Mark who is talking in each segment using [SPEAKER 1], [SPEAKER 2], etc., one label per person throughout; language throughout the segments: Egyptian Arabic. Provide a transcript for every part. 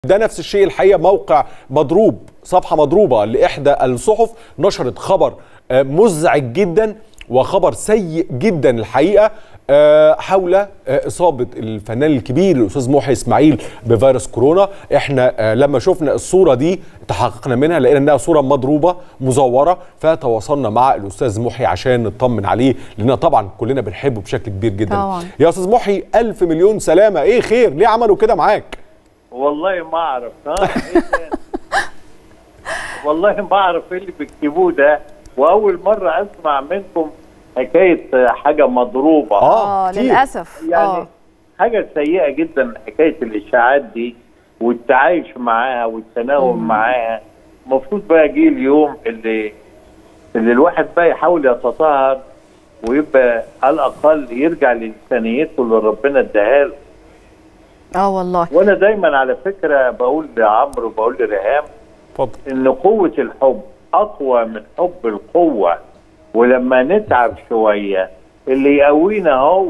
[SPEAKER 1] ده نفس الشيء الحقيقه موقع مضروب صفحه مضروبه لاحدى الصحف نشرت خبر آه، مزعج جدا وخبر سيء جدا الحقيقه آه، حول آه، اصابه الفنان الكبير الاستاذ محي اسماعيل بفيروس كورونا احنا آه، لما شفنا الصوره دي تحققنا منها لقينا انها صوره مضروبه مزوره فتواصلنا مع الاستاذ محي عشان نطمن عليه لان طبعا كلنا بنحبه بشكل كبير جدا
[SPEAKER 2] طبعا.
[SPEAKER 1] يا استاذ محي الف مليون سلامه ايه خير ليه عملوا كده معاك
[SPEAKER 3] والله ما اعرف ها إيه ده؟ والله ما اعرف ايه اللي بيكتبوه ده واول مره اسمع منكم حكايه حاجه مضروبه
[SPEAKER 1] آه،
[SPEAKER 2] اه
[SPEAKER 1] كتير.
[SPEAKER 2] للاسف
[SPEAKER 3] يعني
[SPEAKER 2] اه
[SPEAKER 3] حاجه سيئه جدا حكايه الاشاعات دي والتعايش معاها والتناوم معاها المفروض بقى جه اليوم اللي اللي الواحد بقى يحاول يتطهر ويبقى على الاقل يرجع لانسانيته اللي ربنا اداها له
[SPEAKER 2] اه والله
[SPEAKER 3] وانا دايما على فكره بقول لعمرو وبقول لريهام
[SPEAKER 1] اتفضل
[SPEAKER 3] ان قوه الحب اقوى من حب القوه ولما نتعب شويه اللي يقوينا هو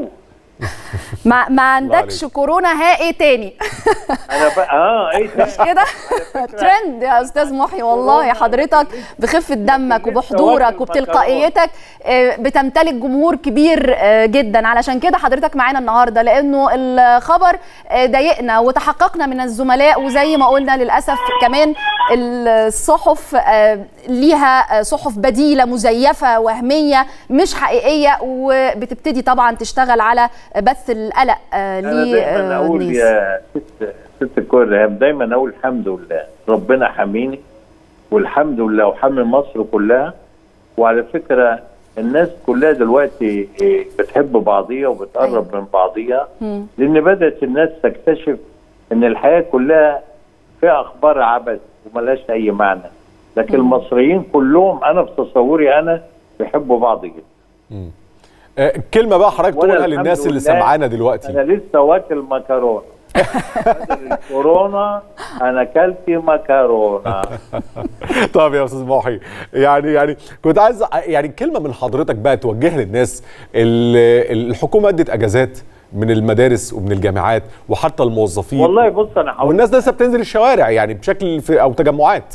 [SPEAKER 2] ما ما عندكش
[SPEAKER 1] عليك.
[SPEAKER 2] كورونا ها ايه تاني
[SPEAKER 3] انا بقى اه ايه ده؟
[SPEAKER 2] كده ترند يا استاذ محي والله حضرتك بخفه دمك وبحضورك وبتلقائيتك آه، بتمتلك جمهور كبير آه، جدا علشان كده حضرتك معانا النهارده لانه الخبر آه، ضايقنا وتحققنا من الزملاء وزي ما قلنا للاسف كمان الصحف آه، ليها آه، صحف بديله مزيفه وهميه مش حقيقيه وبتبتدي طبعا تشتغل على بث القلق آه،
[SPEAKER 3] انا دايما اقول
[SPEAKER 2] للناس
[SPEAKER 3] يا ست ست الكل ريهام دايما اقول الحمد لله ربنا حميني والحمد لله وحمي مصر كلها وعلى فكره الناس كلها دلوقتي إيه، بتحب بعضيها وبتقرب من بعضيها
[SPEAKER 2] مم.
[SPEAKER 3] لان بدات الناس تكتشف ان الحياه كلها فيها اخبار عبث وملهاش اي معنى لكن المصريين كلهم انا في تصوري انا بيحبوا بعض جدا
[SPEAKER 1] آه، كلمه بقى حضرتك
[SPEAKER 3] وأنا
[SPEAKER 1] تقولها
[SPEAKER 3] الحمد
[SPEAKER 1] للناس اللي
[SPEAKER 3] لله
[SPEAKER 1] سمعانا دلوقتي
[SPEAKER 3] انا لسه واكل مكرونه بدل الكورونا انا اكلت مكرونه
[SPEAKER 1] طب يا استاذ محي يعني يعني كنت عايز يعني كلمه من حضرتك بقى توجهها للناس ال- الحكومه ادت اجازات من المدارس ومن الجامعات وحتى الموظفين
[SPEAKER 3] والله بص انا هقول
[SPEAKER 1] والناس لسه بتنزل الشوارع يعني بشكل في او تجمعات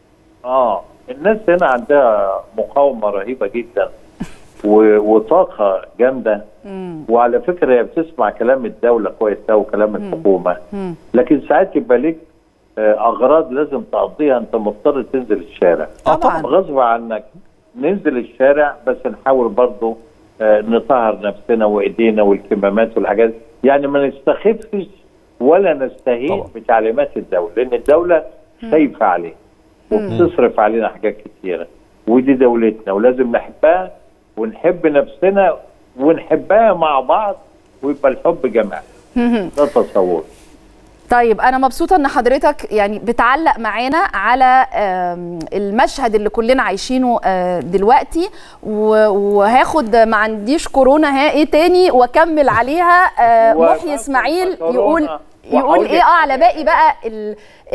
[SPEAKER 3] اه الناس هنا عندها مقاومه رهيبه جدا و- وطاقه جامده وعلى فكره هي بتسمع كلام الدوله كويس قوي وكلام الحكومه لكن ساعات يبقى ليك آه، اغراض لازم تقضيها انت مضطر تنزل الشارع
[SPEAKER 1] آه
[SPEAKER 2] طبعا
[SPEAKER 3] غصب عنك ننزل الشارع بس نحاول برضه آه، نطهر نفسنا وايدينا والكمامات والحاجات يعني ما نستخفش ولا نستهين
[SPEAKER 1] طبعا.
[SPEAKER 3] بتعليمات الدوله لان الدوله خايفه علينا وبتصرف علينا حاجات كتيره ودي دولتنا ولازم نحبها ونحب نفسنا ونحبها مع بعض ويبقى الحب جماعي ده تصور
[SPEAKER 2] طيب انا مبسوطه ان حضرتك يعني بتعلق معانا على آم، المشهد اللي كلنا عايشينه آه، دلوقتي و- وهاخد ما عنديش كورونا ها ايه تاني واكمل عليها آه،
[SPEAKER 3] و-
[SPEAKER 2] محيي اسماعيل
[SPEAKER 3] كورونا.
[SPEAKER 2] يقول يقول
[SPEAKER 3] وهقول
[SPEAKER 2] ايه
[SPEAKER 3] لك
[SPEAKER 2] اه على
[SPEAKER 3] حاجة.
[SPEAKER 2] باقي بقى ال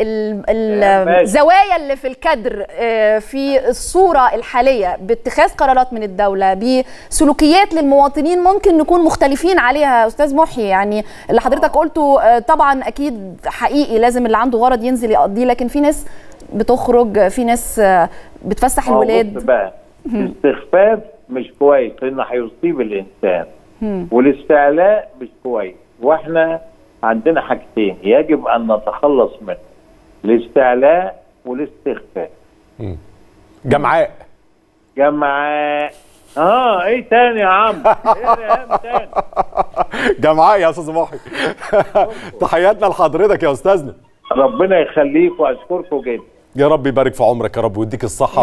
[SPEAKER 2] ال
[SPEAKER 3] يا باشا.
[SPEAKER 2] الزوايا اللي في الكادر آه، في الصوره الحاليه باتخاذ قرارات من الدوله بسلوكيات للمواطنين ممكن نكون مختلفين عليها يا استاذ محيي يعني اللي حضرتك قلته آه، طبعا اكيد حقيقي لازم اللي عنده غرض ينزل يقضيه لكن في ناس بتخرج في ناس آه، بتفسح
[SPEAKER 3] ما هو بص
[SPEAKER 2] الولاد
[SPEAKER 3] بقى الاستخفاف مش كويس لانه هيصيب الانسان والاستعلاء مش كويس واحنا عندنا حاجتين يجب ان نتخلص منهم الاستعلاء والاستخفاف
[SPEAKER 1] جمعاء
[SPEAKER 3] جماعة اه ايه تاني يا عم ايه يا ريهام تاني
[SPEAKER 1] جمعاء يا استاذ محي تحياتنا لحضرتك يا استاذنا
[SPEAKER 3] ربنا يخليك واشكركم جدا
[SPEAKER 1] يا رب يبارك في عمرك يا رب ويديك الصحه